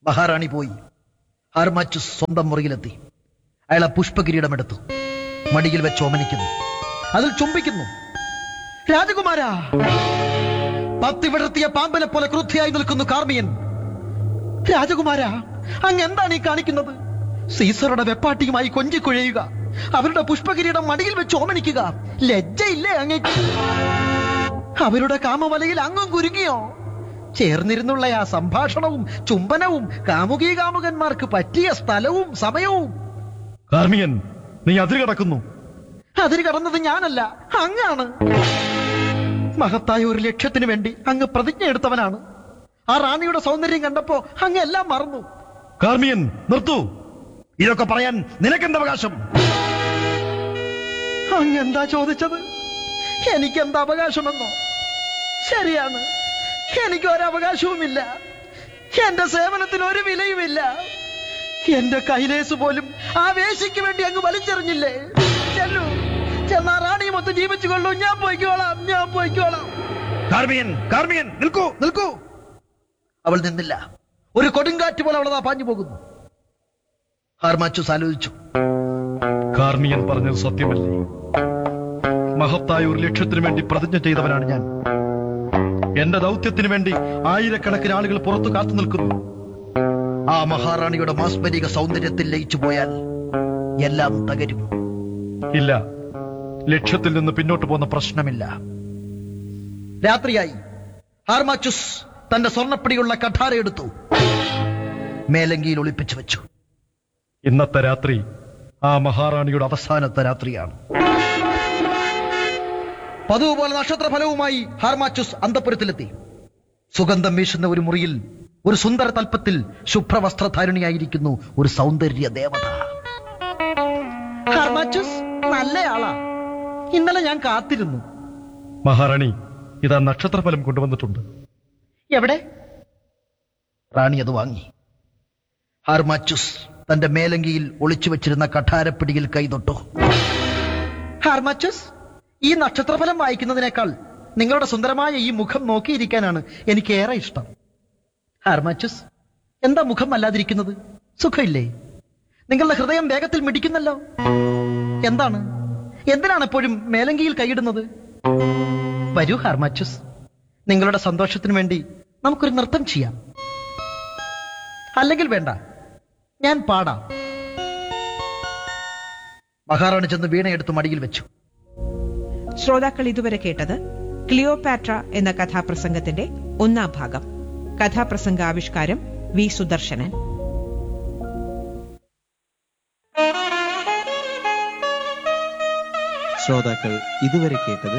മഹാറാണി പോയി ഹർമാച്ചു സ്വന്തം മുറിയിലെത്തി അയാളെ പുഷ്പകിരീടമെടുത്തു മടിയിൽ വെച്ച് ഓമനിക്കുന്നു അതിൽ ചുംബിക്കുന്നു രാജകുമാര പത്തി വിടർത്തിയ പാമ്പനെ പോലെ ക്രുദ്ധിയായി നിൽക്കുന്നു കാർമിയൻ രാജകുമാര അങ്ങ് എന്താണ് ഈ കാണിക്കുന്നത് സീസറുടെ വെപ്പാട്ടിയുമായി കൊഞ്ചിക്കുഴയുക അവരുടെ പുഷ്പകിരീടം മടിയിൽ വെച്ച് ഓമനിക്കുക ലജ്ജയില്ലേ അങ്ങേക്ക് അവരുടെ കാമവലയിൽ അങ്ങും കുരുങ്ങിയോ ചേർന്നിരുന്നുള്ള ആ സംഭാഷണവും ചുംബനവും കാമുകീ കാമുകന്മാർക്ക് പറ്റിയ സ്ഥലവും സമയവും കാർമികൻ നീ അതിര് കടക്കുന്നു അതിന് കടന്നത് ഞാനല്ല അങ്ങാണ് മഹത്തായ ഒരു ലക്ഷ്യത്തിന് വേണ്ടി അങ്ങ് പ്രതിജ്ഞ എടുത്തവനാണ് ആ റാണിയുടെ സൗന്ദര്യം കണ്ടപ്പോ അങ്ങ് എല്ലാം മറന്നു കാർമിയൻ നിർത്തൂ ഇതൊക്കെ പറയാൻ നിനക്കെന്ത് അവകാശം അങ്ങ് എന്താ ചോദിച്ചത് എനിക്കെന്ത് അവകാശമെന്നോ ശരിയാണ് എനിക്ക് ഒരവകാശവുമില്ല എന്റെ സേവനത്തിന് ഒരു വിലയുമില്ല എന്റെ കൈലേസ് പോലും ആ വേശിക്ക് വേണ്ടി അങ്ങ് വലിച്ചെറിഞ്ഞില്ലേ ചെല്ലു ചെന്നാ റാണി മൊത്തം ജീവിച്ചു കൊള്ളൂ ഞാൻ പോയിക്കോളാം ഞാൻ പോയിക്കോളാം കാർമിയൻ കാർമിയൻ നിൽക്കൂ നിൽക്കൂ അവൾ നിന്നില്ല ഒരു കൊടുങ്കാറ്റ് പോലെ അവളതാ പാഞ്ഞു പോകുന്നു ഹാർമാച്ചൂസ് ആലോചിച്ചു കാർമിയൻ പറഞ്ഞത് സത്യമല്ലേ മഹത്തായ ഒരു ലക്ഷ്യത്തിനു വേണ്ടി പ്രതിജ്ഞ ചെയ്തവനാണ് ഞാൻ എന്റെ ദൗത്യത്തിന് വേണ്ടി ആയിരക്കണക്കിന് ആളുകൾ പുറത്തു കാത്തു നിൽക്കുന്നു ആ മഹാറാണിയുടെ മാസ്മരിക സൗന്ദര്യത്തിൽ ലയിച്ചു പോയാൽ എല്ലാം തകരും ഇല്ല ലക്ഷ്യത്തിൽ നിന്ന് പിന്നോട്ട് പോകുന്ന പ്രശ്നം പ്രശ്നമില്ല രാത്രിയായി ഹാർമാച്ചുസ് തന്റെ സ്വർണ്ണപ്പടിയുള്ള കഠാര എടുത്തു മേലങ്കിയിൽ ഒളിപ്പിച്ചു വെച്ചു ഇന്നത്തെ രാത്രി ആ മഹാറാണിയുടെ അവസാന അവസാനത്തെ രാത്രിയാണ് പതിവ് പോലെ നക്ഷത്രഫലവുമായി ഹാർമാച്ചുസ് അന്തപുരത്തിലെത്തി സുഗന്ധം വീശുന്ന ഒരു മുറിയിൽ ഒരു സുന്ദര തൽപ്പത്തിൽ ശുഭ്രവസ്ത്രധാരിണിയായിരിക്കുന്നു ഒരു സൗന്ദര്യ ദേവത ഹാർമാച്ചുസ് നല്ലയാളാ ഇന്നലെ ഞാൻ കാത്തിരുന്നു മഹാറാണി ഇതാ നക്ഷത്രഫലം കൊണ്ടുവന്നിട്ടുണ്ട് എവിടെ റാണി അത് വാങ്ങി ഹാർമാച്ചുസ് തന്റെ മേലങ്കിയിൽ ഒളിച്ചു വെച്ചിരുന്ന കഠാരപ്പിടിയിൽ കൈതൊട്ടു ഹാർമാച്ചുസ് ഈ നക്ഷത്രഫലം വായിക്കുന്നതിനേക്കാൾ നിങ്ങളുടെ സുന്ദരമായ ഈ മുഖം നോക്കിയിരിക്കാനാണ് എനിക്ക് ഏറെ ഇഷ്ടം ഹാർമാച്ചുസ് എന്താ മുഖം അല്ലാതിരിക്കുന്നത് സുഖമില്ലേ നിങ്ങളുടെ ഹൃദയം വേഗത്തിൽ മിടിക്കുന്നല്ലോ എന്താണ് എന്തിനാണ് എപ്പോഴും മേലങ്കിയിൽ കൈയിടുന്നത് വരൂ ഹാർമാച്ചുസ് നിങ്ങളുടെ സന്തോഷത്തിന് വേണ്ടി നമുക്കൊരു നൃത്തം ചെയ്യാം അല്ലെങ്കിൽ വേണ്ട ഞാൻ പാടാം മഹാറാണി ചെന്ന് വീണയെടുത്ത് മടിയിൽ വെച്ചു ശ്രോതാക്കൾ ഇതുവരെ കേട്ടത് ക്ലിയോപാട്ര എന്ന കഥാപ്രസംഗത്തിന്റെ ഒന്നാം ഭാഗം കഥാപ്രസംഗ ആവിഷ്കാരം വി സുദർശനൻ ശ്രോതാക്കൾ ഇതുവരെ കേട്ടത്